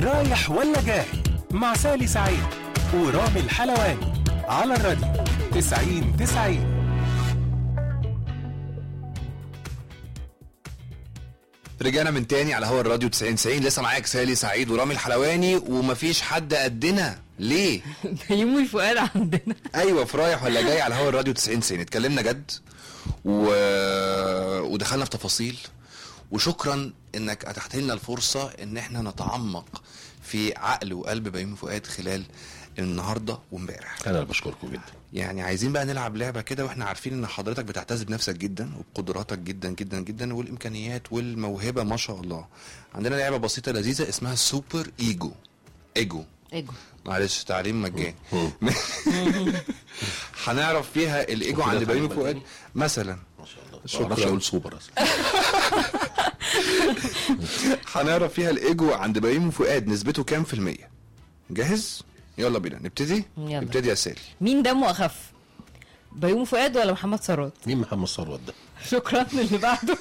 رايح ولا جاي مع سالي سعيد ورامي الحلواني على الراديو 90 90 رجعنا من تاني على هوا الراديو 90 90 لسه معاك سالي سعيد ورامي الحلواني ومفيش حد قدنا ليه؟ بيومي فؤاد عندنا ايوه في رايح ولا جاي على هوا الراديو 90 90 اتكلمنا جد و... ودخلنا في تفاصيل وشكرا انك اتحت لنا الفرصه ان احنا نتعمق في عقل وقلب بيومي فؤاد خلال النهارده وامبارح انا اللي بشكركم جدا يعني عايزين بقى نلعب لعبه كده واحنا عارفين ان حضرتك بتعتز بنفسك جدا وبقدراتك جدا جدا جدا والامكانيات والموهبه ما شاء الله عندنا لعبه بسيطه لذيذه اسمها سوبر ايجو ايجو ايجو معلش تعليم مجاني هنعرف فيها الايجو عند تعليم بيومي فؤاد مجاني؟ مثلا ما شاء الله شكراً. ما اعرفش اقول سوبر اصلا هنعرف فيها الايجو عند بيومي فؤاد نسبته كام في المية جاهز يلا بينا نبتدي يلا. نبتدي يا سالي مين دمه اخف بيومي فؤاد ولا محمد ثروت مين محمد ثروت ده؟ شكرا اللي بعده